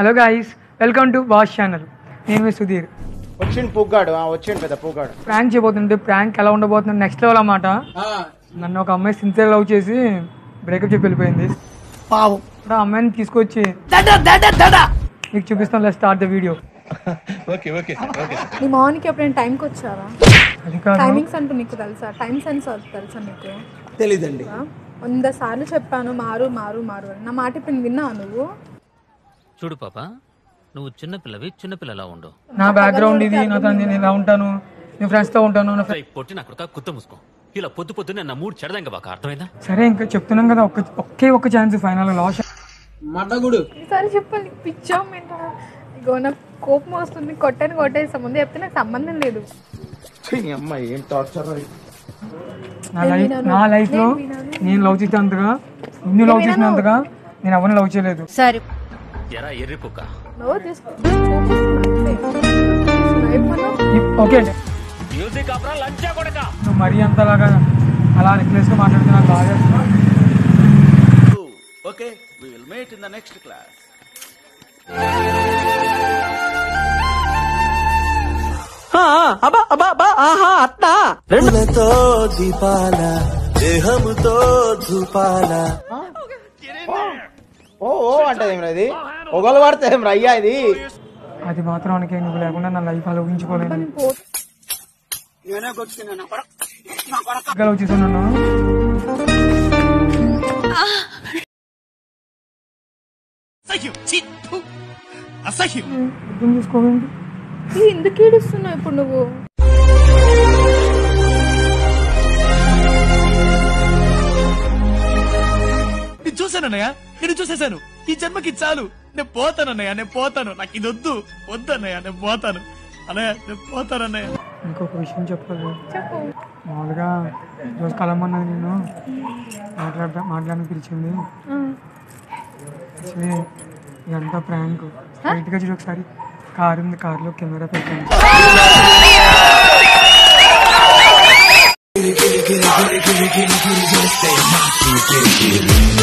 Hello guys welcome to wash channel నేను మీ సుధీర్ వచ్చిండు పుగ్గాడు ఆ, వచ్చిండు పెద్ద పుగ్గాడు ప్రాంక్ చేయబోతుంటే ప్రాంక్ ఎలా ఉండబోతుంది నెక్స్ట్ లెవెల్ అన్నమాట నన్ను ఒక అమ్మాయి సిన్సియర్ లవ్ చేసి బ్రేకప్ చెప్పి వెళ్ళిపోయింది పావు ఆ అమ్మాయిని తీసుకొచ్చి మీకు చూపిస్తాను స్టార్ట్ ద వీడియో నీ మార్నింగ్ ఎప్పుడైనా టైంకి వచ్చారా అది కాదు టైమింగ్స్ అంటూ నీకు తెలుసా టైం సెన్స్ తెలుసా నీకు తెలీదండి ఆ? వంద సార్లు చెప్పాను మారు మారు మారు అని నా మాట ఇప్పుడు విన్నావా నువ్వు చూడు పాప నువ్వు చిన్నపిల్లవి చిన్నపిల్లలా ఉండు నా బ్యాక్గ్రౌండ్ ఇది నా తను నేను ఇలా ఉంటాను నేను ఫ్రెండ్స్తో ఉంటాను నా రేయ్, పొట్టి నా కొడుక కుత్త మూసుకో ఇలా పొద్దు పొద్దునే నా మూడు చెడదంగా బాక అర్థమైందా సరే ఇంకా చెప్తున్నాం కదా ఒక్క ఒకే ఒక్క ఛాన్స్ ఫైనల్ లాస్ మడ్డగుడు ఈసారి చెప్పాలి పిచ్చాం ఏంటో ఇగో నాకు కోపం వస్తుంది కొట్టని కొట్టేసా ముందు చెప్తే నాకు సంబంధం లేదు అమ్మ ఏం టార్చర్ నా లైఫ్ నా లైఫ్ లో నేను లవ్ చేసినంతగా నువ్వు లవ్ చేసినంతగా నేను ఎవరిని లవ్ చేయలేదు ఎరా ఎర్రి కుక్క నువ్వు తీసుకో అయిపోయినా ఓకే మ్యూజిక్ ఆపరా లంచా కొడక నువ్వు మరీ అంతలాగా అలా నెక్లెస్ గా మాట్లాడితే నాకు బాగా okay we will meet in the next class రెండుతో దీపాల దేహముతో ధూపాల ఓ ఓ అంటది ఏమిరా ఇది ఒకళ్ళు పడితే ఏమిరా అయ్యా ఇది అది మాత్రం అనకే నువ్వు లేకుండా నా లైఫ్ అలా ఊహించుకోలేను ఇంకా లవ్ చేశాను నన్ను అర్థం చేసుకోవేంటి ఇది ఎందుకు ఏడుస్తున్నావు ఇప్పుడు నువ్వు నేను చూశానన్నయ్య నేను చూసేశాను ఈ జన్మకి చాలు నేను పోతానన్నయ్య నేను పోతాను నాకు ఇది వద్దు వద్దన్నయ్య నేను పోతాను అన్నయ్య నేను పోతానన్నయ్య ఇంకొక విషయం చెప్పాలి చెప్పు మామూలుగా రోజు కలమన్నది నేను మాట్లాడతా మాట్లాడని పిలిచింది యాక్చువల్లీ ఇదంతా ప్రాంక్ స్ట్రైట్గా చూడు ఒకసారి కారు ఉంది కారులో కెమెరా పెట్టాను గిరి గిరి గిరి గిరి గిరి గిరి చేస్తే నాకు తెలియదు.